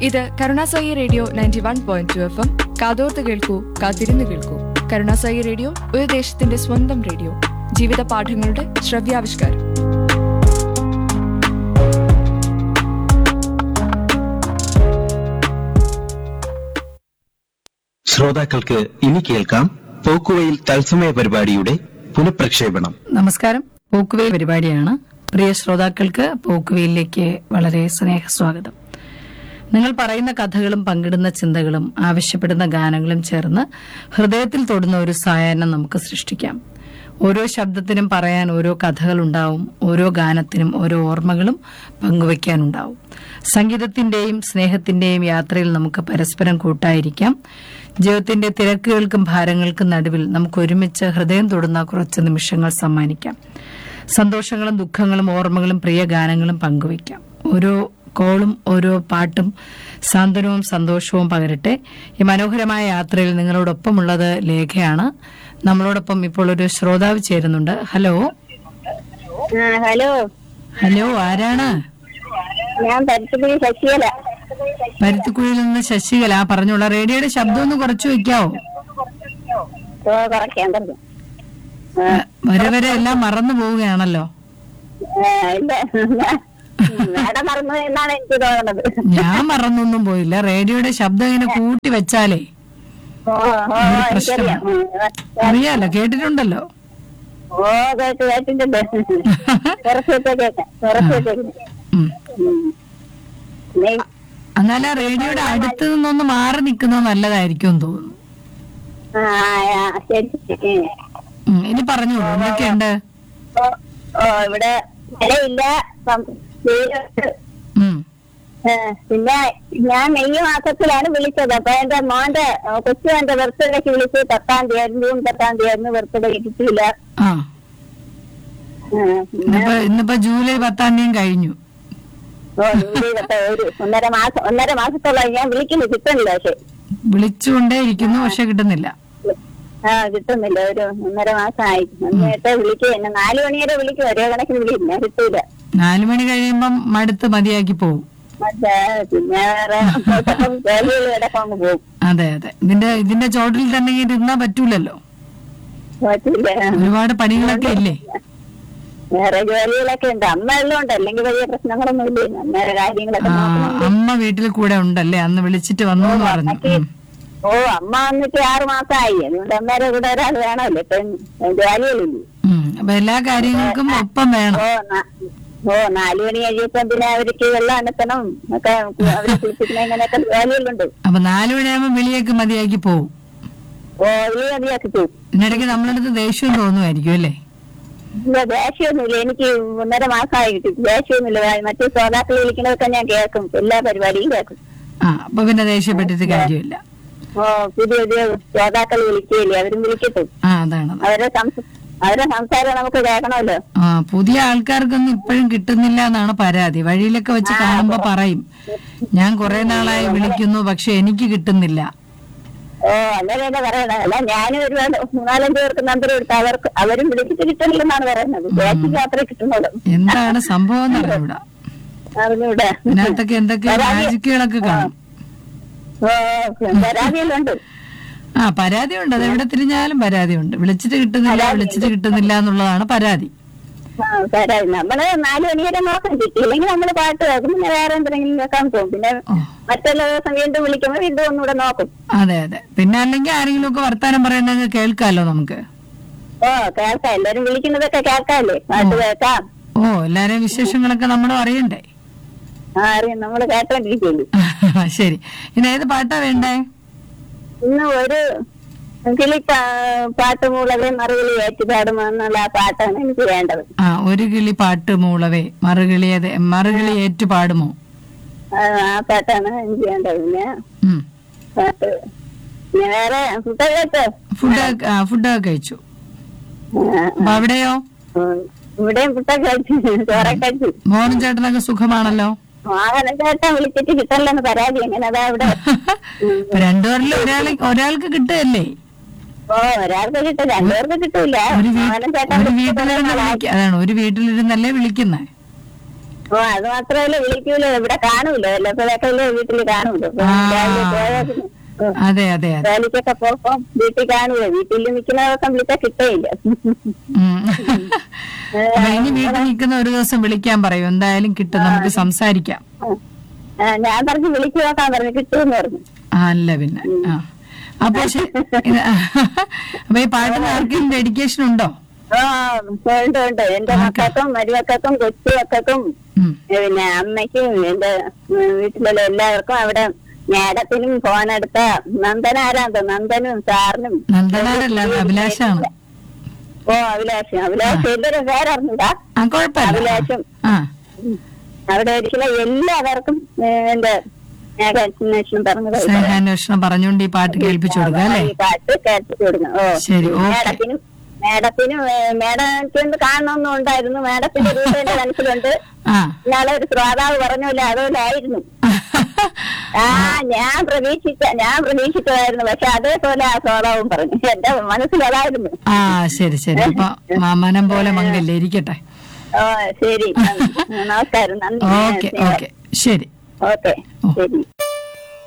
ഇത് Karunasai radio ninety one point two F M കാതോർത്ത് കേൾക്കൂ കാത്തിരുന്ന് കേൾക്കൂ കരുണാസായി റേഡിയോ ഒരു ദേശത്തിന്റെ സ്വന്തം റേഡിയോ ജീവിത പാഠങ്ങളുടെ ശ്രവ്യാവിഷ്കാരം ശ്രോതാക്കൾക്ക് ഇനി കേൾക്കാം പോക്കുവയിൽ തത്സമയ പരിപാടിയുടെ പുനഃപ്രക്ഷേപണം നമസ്കാരം പോക്കുവെയിൽ പരിപാടിയാണ് പ്രിയ ശ്രോതാക്കൾക്ക് പോക്കുവെയിലേക്ക് വളരെ സ്നേഹസ്വാഗതം നിങ്ങൾ പറയുന്ന കഥകളും പങ്കിടുന്ന ചിന്തകളും ആവശ്യപ്പെടുന്ന ഗാനങ്ങളും ചേർന്ന് ഹൃദയത്തിൽ തൊടുന്ന ഒരു സായാഹ്നം നമുക്ക് സൃഷ്ടിക്കാം ഓരോ ശബ്ദത്തിനും പറയാൻ ഓരോ കഥകളുണ്ടാവും ഓരോ ഗാനത്തിനും ഓരോ ഓർമ്മകളും പങ്കുവയ്ക്കാനുണ്ടാവും സംഗീതത്തിന്റെയും സ്നേഹത്തിന്റെയും യാത്രയിൽ നമുക്ക് പരസ്പരം കൂട്ടായിരിക്കാം ജീവിതത്തിന്റെ തിരക്കുകൾക്കും ഭാരങ്ങൾക്കും നടുവിൽ നമുക്ക് ഒരുമിച്ച് ഹൃദയം തൊടുന്ന കുറച്ച് നിമിഷങ്ങൾ സമ്മാനിക്കാം സന്തോഷങ്ങളും ദുഃഖങ്ങളും ഓർമ്മകളും പ്രിയ ഗാനങ്ങളും പങ്കുവയ്ക്കാം ഓരോ കോളും ഓരോ പാട്ടും സാന്ത്വനവും സന്തോഷവും പകരട്ടെ ഈ മനോഹരമായ യാത്രയിൽ നിങ്ങളോടൊപ്പമുള്ളത് ലേഖയാണ് നമ്മളോടൊപ്പം ഇപ്പോൾ ഒരു ശ്രോതാവ് ചേരുന്നുണ്ട് ഹലോ ആ ഹലോ ഹലോ ആരാണ് ഞാൻ പരിസ്ഥിതി ശശികല പരുത്തിക്കുഴിയിൽ നിന്ന് ശശികല ആ പറഞ്ഞോളാം റേഡിയോയുടെ ശബ്ദം ഒന്ന് കുറച്ച് വെക്കാവോ ഓ കുറയ്ക്കാൻ പറഞ്ഞു വരെ വരെ എല്ലാം മറന്നു പോവുകയാണല്ലോ ഇല്ല ഞാൻ മേഡം മറന്നു എന്നാണ് എനിക്ക് തോന്നുന്നത് ഞാൻ മറന്നൊന്നും പോയില്ല റേഡിയോയുടെ ശബ്ദം ഇങ്ങനെ കൂട്ടി വെച്ചാലേ ഓ ഓ എനിക്കറിയാം ഉം. അറിയാലോ കേട്ടിട്ടുണ്ടല്ലോ ഓ കേട്ട് കേട്ടിട്ടുണ്ട് കുറച്ച് വെച്ചാ കേൾക്കാം കുറച്ച് വെച്ചാ കേൾക്കാം. ഉം. ഉം. നീ- എന്നാലും ആ റേഡിയോയുടെ അടുത്ത് നിന്നൊന്ന് മാറി നിൽക്കുന്നത് നല്ലതായിരിക്കും എന്ന് തോന്നുന്നു ആ ആ, ശരി ശരി. ഉം, ഇനി പറഞ്ഞോളൂ എന്തൊക്കെയുണ്ട് ഓ ഓ ഇവിടെ മഴയില്ല സം- വെയിലുണ്ട്. ഉം. ഏ, പിന്നെ ഞാൻ മെയ് മാസത്തിലാണ് വിളിച്ചത് അപ്പൊ എന്റെ മോന്റെ ഏ, കൊച്ചു എന്റെ ബർത്ത്ഡേക്ക് വിളിച്ച് പത്താം തീയതി ജൂൺ പത്താം തീയതി ബർത്ത്ഡേ കിട്ടിയില്ല ആ ഏ, പിന്നെ ഇന്നിപ്പോ ഇന്നിപ്പോ ജൂലൈ പത്താം തീയതി കഴിഞ്ഞു ഓ, ജൂലൈ പത്ത് ഒരു ഒന്നര മാസം ഒന്നര മാസത്തോളം ഞാൻ വിളിക്കുന്നു കിട്ടുന്നില്ല പക്ഷെ വിളിച്ചുകൊണ്ടേ ഇരിക്കുന്നു പക്ഷെ കിട്ടുന്നില്ല ആ കിട്ടുന്നില്ല ഒരു ഒന്നര മാസമായി എന്നിട്ട് വിളിക്കും എന്നെ നാലു മണി വരെ വിളിക്കും ഒരേ കണക്കിന് വിളിക്കും ഞാൻ കിട്ടൂല നാലു മണി കഴിയുമ്പം മടുത്ത് മതിയാക്കി പോകും മറ്റേ പിന്നെ വേറെ ജോലികൾ കിടക്കാൻ പോകും അതെ അതെ ഇതിന്റെ ഇതിന്റെ ചോട്ടിൽ തന്നെ ഇങ്ങനെ ഇരുന്നാ പറ്റൂലല്ലോ പറ്റില്ല ഒരുപാട് പണികളൊക്കെ ഇല്ലേ വേറെ ജോലികളൊക്കെ ഉണ്ട് അമ്മ ഉള്ളതുകൊണ്ട് അല്ലെങ്കിൽ വലിയ പ്രശ്നങ്ങളൊന്നും ഇല്ല അമ്മയുടെ കാര്യങ്ങളൊക്കെ ആ നോക്കണം അമ്മ വീട്ടിൽ കൂടെ ഉണ്ടല്ലേ അന്ന് വിളിച്ചിട്ട് വന്നു എന്ന് പറഞ്ഞു ഉം. ഓ അമ്മ വന്നിട്ട് ആറ് മാസമായി അതുകൊണ്ട് അമ്മേരെ കൂടെ ഒരാൾ വേണമല്ലോ ഇപ്പൊ ജോലികളില്ലേ ഉം. അപ്പൊ എല്ലാ കാര്യങ്ങൾക്കും ഒപ്പം വേണം ഓ ന- ഓ നാലു മണി കഴിയപ്പോ പിന്നെ അവർക്ക് വെള്ളം അനത്തണം ഒക്കെ അവരെ കുളിപ്പിക്കുന്ന ഇങ്ങനെയൊക്കെ ജോലികളുണ്ട് അപ്പൊ നാലു മണിയാകുമ്പോ വിളിയൊക്കെ മതിയാക്കി പോകും ഓ ഇത് മതിയാക്കി പോകും ഇതിനിടയ്ക്ക് നമ്മളടുത്ത് ദേഷ്യം തോന്നുമായിരിക്കും അല്ലേ ഇല്ല ദേഷ്യമൊന്നുമില്ല എനിക്ക് ഒന്നര മാസമായി കിട്ടി ദേഷ്യമൊന്നുമില്ല മറ്റു ശ്രോതാക്കൾ വിളിക്കുന്നതൊക്കെ ഞാൻ കേൾക്കും എല്ലാ പരിപാടിയും കേൾക്കും ആ അപ്പൊ പിന്നെ ദേഷ്യപ്പെട്ടിട്ട് കാര്യമില്ല ഓ പുതിയ പുതിയ ശ്രോതാക്കൾ വിളിക്കുകയില്ലേ അവരും വിളിക്കട്ടെ ആ അതാണ് അത്. അവരെ സംസ- അവരെ സംസാരം നമുക്ക് കേൾക്കണമല്ലോ ആ പുതിയ ആൾക്കാർക്കൊന്നും ഇപ്പോഴും കിട്ടുന്നില്ല എന്നാണ് പരാതി വഴിയിലൊക്കെ വെച്ച് കാണുമ്പോ പറയും ഞാൻ കുറെ നാളായി വിളിക്കുന്നു പക്ഷെ എനിക്ക് കിട്ടുന്നില്ല ഓ അങ്ങനെ തന്നെ പറയണത് അല്ല ഞാനും ഒരുപാട് മൂന്നാലഞ്ച് പേർക്ക് നമ്പർ കൊടുത്ത് അവർക്ക് അവരും വിളിച്ചിട്ട് കിട്ടുന്നില്ലെന്നാണ് പറയുന്നത് ബാക്കിക്ക് മാത്രമേ കിട്ടുന്നുള്ളൂ എന്താണ് സംഭവം എന്നറിയാം ഇവിടെ അറിഞ്ഞൂടെ ഇതിനകത്തൊക്കെ എന്തൊക്കെ മാജിക്കുകളൊക്കെ കാണും ഓ പരാതിയെല്ലാം ഉണ്ട് ആ പരാതിയുണ്ട് അത് എവിടെ തിരിഞ്ഞാലും പരാതിയുണ്ട് വിളിച്ചിട്ട് കിട്ടുന്നില്ല വിളിച്ചിട്ട് കിട്ടുന്നില്ല എന്നുള്ളതാണ് പരാതി ആ, പരാതി നമ്മള് നാല് മണി വരെ നോക്കാം കിട്ടിയില്ലെങ്കിൽ നമ്മള് പാട്ട് കേൾക്കും പിന്നെ വേറെ എന്തെങ്കിലും കേൾക്കാൻ പോകും പിന്നെ മറ്റുള്ള ദിവസം വീണ്ടും വിളിക്കുമ്പോൾ വീണ്ടും ഒന്നുകൂടെ നോക്കും അതെ അതെ പിന്നെ അല്ലെങ്കിൽ ആരെങ്കിലും ഒക്കെ വർത്താനം പറയുന്നത് കേൾക്കാമല്ലോ നമുക്ക് ഓ കേൾക്കാം എല്ലാരും വിളിക്കുന്നതൊക്കെ കേൾക്കാല്ലേ പാട്ട് കേൾക്കാം ഓ എല്ലാരെയും വിശേഷങ്ങളൊക്കെ നമ്മളും അറിയണ്ടേ ആ അറിയാം നമ്മള് കേട്ടോണ്ടിരിക്കുള്ളൂ ശരി ഇനി ഏത് പാട്ടാ വേണ്ടേ ഇന്ന് ഒരു കിളി പാ- പാട്ട് മൂളവേ മറുകിളി ഏറ്റുപാടുമെന്നുള്ള ആ പാട്ടാണ് എനിക്ക് വേണ്ടത് ആ ഒരു കിളി പാട്ട് മൂളവേ മറുകിളി അത് മറുകിളി ഏറ്റു പാടുമോ ആ ആ പാട്ടാണ് എനിക്ക് വേണ്ടത് പിന്നെ ഉം. പാട്ട് പിന്നെ വേറെ ഫുഡൊക്കെ കഴിച്ചോ? ഫുഡ് ആ ഫുഡൊക്കെ കഴിച്ചു ആ, അപ്പൊ അവിടെയോ ഉം. ഇവിടെയും ഫുഡൊക്കെ കഴിച്ചു ചോറൊക്കെ കഴിച്ചു മോനും ചേട്ടനൊക്കെ സുഖമാണല്ലോ വാഹന ചേട്ടൻ വിളിച്ചിട്ട് കിട്ടല്ലെന്ന് പരാതി എങ്ങനെ അതാ ഇവിടെ ഇപ്പൊ രണ്ടുപേരിൽ ഒരാൾ ഒരാൾക്ക് കിട്ടുകയല്ലേ ഓ ഒരാൾക്ക് കിട്ടും രണ്ടുപേർക്ക് കിട്ടൂല ഒരു വീ- വാഹന ചേട്ടൻ ഒരു വിളിച്ചിട്ട് വീട്ടിലിരുന്ന് പറഞ്ഞാൽ വിളിക്ക അതാണ് ഒരു വീട്ടിലിരുന്നല്ലേ വിളിക്കുന്നേ ഓ ഓ അത് മാത്രമല്ല വിളിക്കൂല ഇവിടെ കാണൂല വല്ലപ്പോഴൊക്കെ വീട്ടിൽ കാണൂല അപ്പൊ ആ. രാവിലെ പോയാൽ പിന്നെ, ഓ, അതെ അതെ അതെ ജോലിക്കൊക്കെ പോകുമ്പോ വീട്ടിൽ കാണൂല വീട്ടിൽ നിൽക്കുന്നതൊക്കെ വിളിച്ചാൽ കിട്ടയില്ല ഉം. അപ്പൊ ഇനി വീട്ടിൽ നിൽക്കുന്ന ഒരു ദിവസം വിളിക്കാൻ പറയൂ എന്തായാലും കിട്ടും നമുക്ക് സംസാരിക്കാം ആ, ഞാൻ പറഞ്ഞു വിളിച്ചു നോക്കാൻ പറഞ്ഞു കിട്ടുമെന്ന് പറഞ്ഞു ആ, അല്ല പിന്നെ ആ അപ്പൊ ശ- ഇത് അപ്പൊ ഈ പാട്ടിന് ആർക്കും ഡെഡിക്കേഷൻ ഉണ്ടോ ആ ഉണ്ട് ഉണ്ട് എന്റെ മക്കൾക്കും മരുമക്കൾക്കും കൊച്ചു മക്കൾക്കും ഉം. പിന്നെ അമ്മയ്ക്കും എന്റെ ഉം, വീട്ടിലുള്ള എല്ലാവർക്കും അവിടെ മേഡത്തിനും ഫോൺ എടുത്ത നന്ദൻ ആരാന്തോ നന്ദനും സാറിനും നന്ദനാരല്ല അഭിലാഷാണ് ഓ അഭിലാഷം അഭിലാഷം എന്തൊരു പേരറിഞ്ഞൂടാ ആ കുഴപ്പമില്ല അഭിലാഷം ആ അവിടെ ഒരിക്കലും എല്ലാവർക്കും ഏ, എന്റെ സ്നേഹാന്വേഷണം പറഞ്ഞു സ്നേഹാന്വേഷണം പറഞ്ഞുകൊണ്ട് ഈ പാട്ട് കേൾപ്പിച്ചു കൊടുക്കുക അല്ലേ ഈ പാട്ട് കേട്ടു കൊടുക്കണം ഓ ശരി ഓക്കെ മേഡത്തിനും മേഡത്തിനും ഏ, മേഡത്തിന് ഒന്ന് കാണണമെന്നും ഉണ്ടായിരുന്നു മേഡത്തിന്റെ രൂപ എന്റെ മനസ്സിലുണ്ട് ആ ഇയാളെ ഒരു ശ്രോതാവ് പറഞ്ഞല്ലോ അതുപോലെ ആയിരുന്നു ആ ഞാൻ പ്രതീക്ഷിച്ച ഞാൻ പ്രതീക്ഷിച്ചതായിരുന്നു പക്ഷെ അതേപോലെ ആ ശ്രോതാവും പറഞ്ഞു എന്റെ മനസ്സിലതായിരുന്നു ആ ശരി ശരി അപ്പൊ മാമനം പോലെ മങ്കല്ലേ ഇരിക്കട്ടെ ഓ ശരി നന്ദി. നമസ്കാരം നന്ദി ഓക്കെ ഓക്കെ ശരി ഓക്കെ ശരി